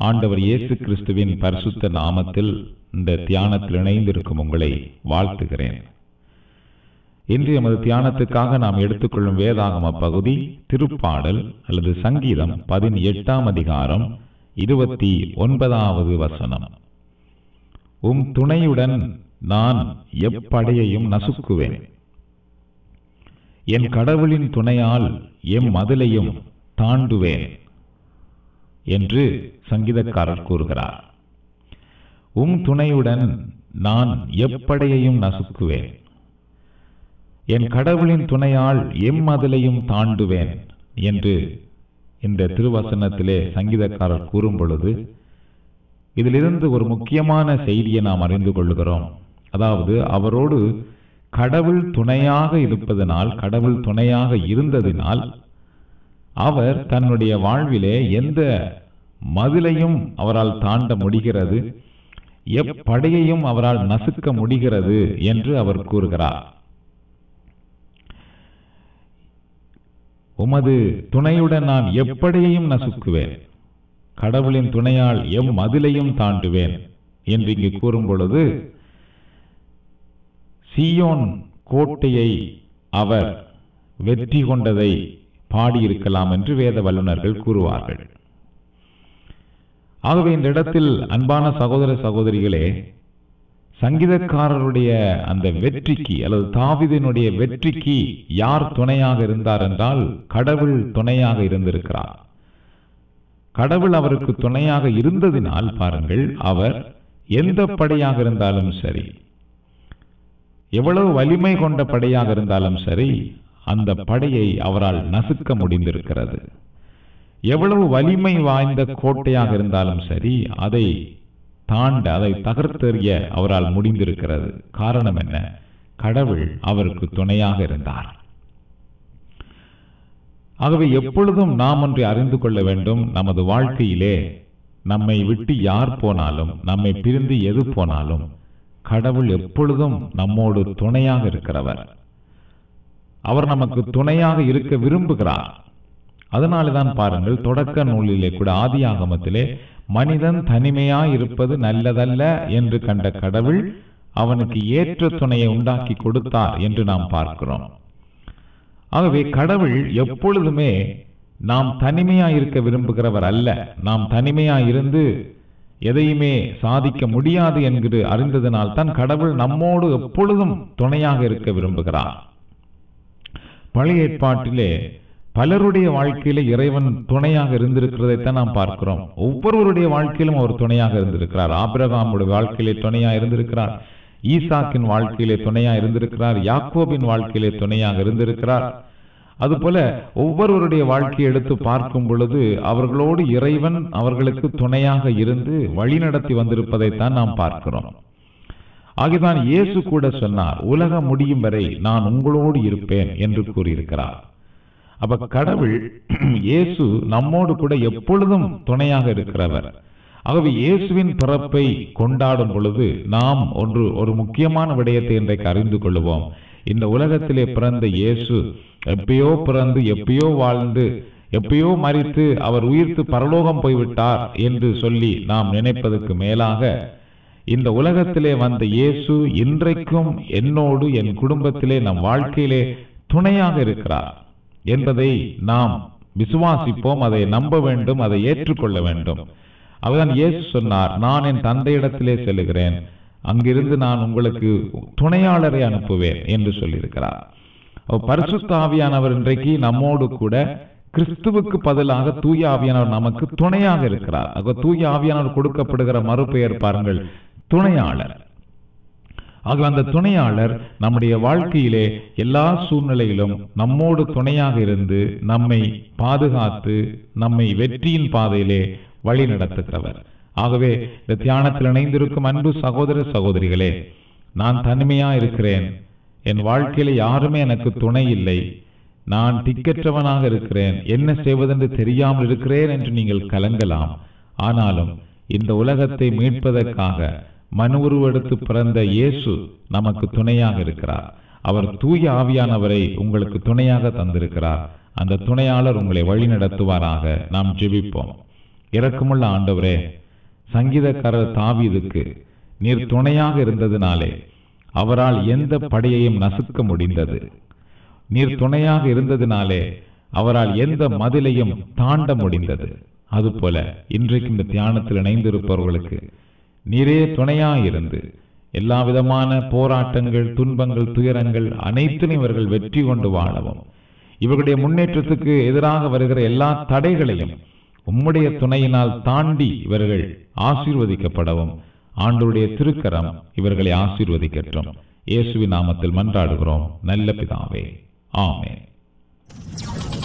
ஆண்டவர் இயேசு கிறிஸ்துவின் பரிசுத்த நாமத்தில் இந்த தியானத்தில் இணைந்திருக்கும் உங்களை வாழ்த்துகிறேன் இன்று எமது தியானத்துக்காக நாம் எடுத்துக்கொள்ளும் வேதாகம பகுதி திருப்பாடல் அல்லது சங்கீதம் பதினெட்டாம் அதிகாரம் இருபத்தி ஒன்பதாவது வசனம் உம் துணையுடன் நான் எப்படையையும் நசுக்குவேன் என் கடவுளின் துணையால் எம் மதிலையும் தாண்டுவேன் என்று சங்கீதக்காரர் கூறுகிறார் உம் துணையுடன் நான் எப்படையையும் நசுக்குவேன் என் கடவுளின் துணையால் எம் மதிலையும் தாண்டுவேன் என்று இந்த திருவசனத்திலே சங்கீதக்காரர் கூறும் பொழுது இதிலிருந்து ஒரு முக்கியமான செய்தியை நாம் அறிந்து கொள்கிறோம் அதாவது அவரோடு கடவுள் துணையாக இருப்பதனால் கடவுள் துணையாக இருந்ததினால் அவர் தன்னுடைய வாழ்விலே எந்த மதிலையும் அவரால் தாண்ட முடிகிறது எப்படையையும் அவரால் நசுக்க முடிகிறது என்று அவர் கூறுகிறார் உமது துணையுடன் நான் எப்படியையும் நசுக்குவேன் கடவுளின் துணையால் எம் மதிலையும் தாண்டுவேன் என்று இங்கு கூறும் பொழுது சியோன் கோட்டையை அவர் வெற்றி கொண்டதை பாடியிருக்கலாம் என்று வேத வல்லுநர்கள் கூறுவார்கள் ஆகவே இந்த இடத்தில் அன்பான சகோதர சகோதரிகளே சங்கீதக்காரருடைய அந்த வெற்றிக்கு அல்லது தாவிதனுடைய வெற்றிக்கு யார் துணையாக இருந்தார் என்றால் கடவுள் துணையாக இருந்திருக்கிறார் கடவுள் அவருக்கு துணையாக இருந்ததினால் பாருங்கள் அவர் எந்த படையாக இருந்தாலும் சரி எவ்வளவு வலிமை கொண்ட படையாக இருந்தாலும் சரி அந்த படையை அவரால் நசுக்க முடிந்திருக்கிறது எவ்வளவு வலிமை வாய்ந்த கோட்டையாக இருந்தாலும் சரி அதை தாண்ட அதை தகர்த்தெறிய அவரால் முடிந்திருக்கிறது காரணம் என்ன கடவுள் அவருக்கு துணையாக இருந்தார் ஆகவே எப்பொழுதும் நாம் ஒன்றை அறிந்து கொள்ள வேண்டும் நமது வாழ்க்கையிலே நம்மை விட்டு யார் போனாலும் நம்மை பிரிந்து எது போனாலும் கடவுள் எப்பொழுதும் நம்மோடு துணையாக இருக்கிறவர் அவர் நமக்கு துணையாக இருக்க விரும்புகிறார் அதனால்தான் பாருங்கள் தொடக்க நூலிலே கூட ஆதி ஆகமத்திலே மனிதன் தனிமையா இருப்பது நல்லதல்ல என்று கண்ட கடவுள் அவனுக்கு ஏற்ற துணையை உண்டாக்கி கொடுத்தார் என்று நாம் பார்க்கிறோம் ஆகவே கடவுள் எப்பொழுதுமே நாம் தனிமையா இருக்க விரும்புகிறவர் அல்ல நாம் தனிமையா இருந்து எதையுமே சாதிக்க முடியாது என்கிற அறிந்ததனால் தான் கடவுள் நம்மோடு எப்பொழுதும் துணையாக இருக்க விரும்புகிறார் பழைய ஏற்பாட்டிலே பலருடைய வாழ்க்கையில இறைவன் துணையாக இருந்திருக்கிறதைத்தான் நாம் பார்க்கிறோம் ஒவ்வொருவருடைய வாழ்க்கையிலும் அவர் துணையாக இருந்திருக்கிறார் ஆபிரகாமுடைய வாழ்க்கையிலே துணையா இருந்திருக்கிறார் ஈசாக்கின் வாழ்க்கையிலே துணையா இருந்திருக்கிறார் யாக்கோபின் வாழ்க்கையிலே துணையாக இருந்திருக்கிறார் அதுபோல ஒவ்வொருவருடைய வாழ்க்கையை எடுத்து பார்க்கும் பொழுது அவர்களோடு இறைவன் அவர்களுக்கு துணையாக இருந்து வழிநடத்தி வந்திருப்பதைத்தான் நாம் பார்க்கிறோம் ஆகிதான் இயேசு கூட சொன்னார் உலகம் முடியும் வரை நான் உங்களோடு இருப்பேன் என்று கூறியிருக்கிறார் அப்ப கடவுள் இயேசு நம்மோடு கூட எப்பொழுதும் துணையாக இருக்கிறவர் ஆகவே இயேசுவின் பிறப்பை கொண்டாடும் பொழுது நாம் ஒன்று ஒரு முக்கியமான விடயத்தை இன்றைக்கு அறிந்து கொள்வோம் இந்த உலகத்திலே பிறந்த இயேசு எப்பயோ பிறந்து எப்பயோ வாழ்ந்து எப்பயோ மறித்து அவர் உயிர்த்து பரலோகம் போய்விட்டார் என்று சொல்லி நாம் நினைப்பதற்கு மேலாக இந்த உலகத்திலே வந்த இயேசு இன்றைக்கும் என்னோடு என் குடும்பத்திலே நம் வாழ்க்கையிலே துணையாக இருக்கிறார் என்பதை நாம் விசுவாசிப்போம் அதை நம்ப வேண்டும் அதை ஏற்றுக்கொள்ள வேண்டும் அவர்தான் இயேசு சொன்னார் நான் என் தந்தையிடத்திலே செல்லுகிறேன் அங்கிருந்து நான் உங்களுக்கு துணையாளரை அனுப்புவேன் என்று சொல்லியிருக்கிறார் பரிசுத்த ஆவியானவர் இன்றைக்கு நம்மோடு கூட கிறிஸ்துவுக்கு பதிலாக தூய ஆவியானவர் நமக்கு துணையாக இருக்கிறார் ஆக தூய ஆவியானவர் கொடுக்கப்படுகிற மறுபெயர் பாருங்கள் துணையாளர் ஆக அந்த துணையாளர் நம்முடைய வாழ்க்கையிலே எல்லா சூழ்நிலையிலும் நம்மோடு துணையாக இருந்து நம்மை பாதுகாத்து நம்மை வெற்றியின் பாதையிலே வழி நடத்துகிறவர் ஆகவே இந்த தியானத்தில் இணைந்திருக்கும் அன்பு சகோதர சகோதரிகளே நான் தனிமையா இருக்கிறேன் என் வாழ்க்கையில யாருமே எனக்கு துணை இல்லை நான் திக்கற்றவனாக இருக்கிறேன் என்ன செய்வதென்று தெரியாமல் இருக்கிறேன் என்று நீங்கள் கலங்கலாம் ஆனாலும் இந்த உலகத்தை மீட்பதற்காக மனு உருவெடுத்து பிறந்த இயேசு நமக்கு துணையாக இருக்கிறார் அவர் தூய ஆவியானவரை உங்களுக்கு துணையாக தந்திருக்கிறார் அந்த துணையாளர் உங்களை வழி நடத்துவாராக நாம் ஜெபிப்போம் இரக்கமுள்ள ஆண்டவரே சங்கீதக்காரர் தாவீதுக்கு நீர் துணையாக இருந்ததினாலே அவரால் எந்த படையையும் நசுக்க முடிந்தது நீர் துணையாக இருந்ததினாலே அவரால் எந்த மதிலையும் தாண்ட முடிந்தது அதுபோல இன்றைக்கு இந்த தியானத்தில் இணைந்திருப்பவர்களுக்கு நீரே துணையாயிருந்து எல்லா விதமான போராட்டங்கள் துன்பங்கள் துயரங்கள் அனைத்திலும் இவர்கள் வெற்றி கொண்டு வாழவும் இவர்களுடைய முன்னேற்றத்துக்கு எதிராக வருகிற எல்லா தடைகளையும் உம்முடைய துணையினால் தாண்டி இவர்கள் ஆசீர்வதிக்கப்படவும் ஆண்டவருடைய திருக்கரம் இவர்களை ஆசீர்வதிக்கட்டும் இயேசுவின் நாமத்தில் மன்றாடுகிறோம் நல்ல பிதாவே ஆமென்